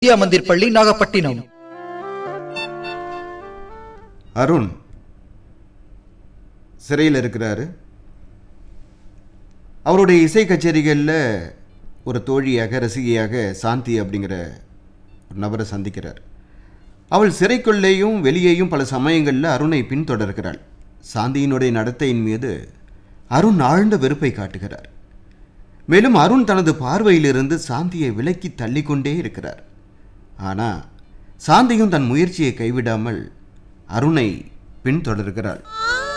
வித்யா மந்திர் பள்ளி நாகப்பட்டினம் அருண் சிறையில் இருக்கிறாரு அவருடைய இசை கச்சேரிகளில் ஒரு தோழியாக ரசிகையாக சாந்தி அப்படிங்கிற ஒரு நபரை சந்திக்கிறார் அவள் சிறைக்குள்ளேயும் வெளியேயும் பல சமயங்களில் அருணை பின்தொடர்கிறாள் சாந்தியினுடைய நடத்தையின் மீது அருண் ஆழ்ந்த வெறுப்பை காட்டுகிறார் மேலும் அருண் தனது பார்வையிலிருந்து சாந்தியை விலக்கி தள்ளிக்கொண்டே இருக்கிறார் ஆனால் சாந்தியும் தன் முயற்சியை கைவிடாமல் அருணை பின்தொடர்கிறாள்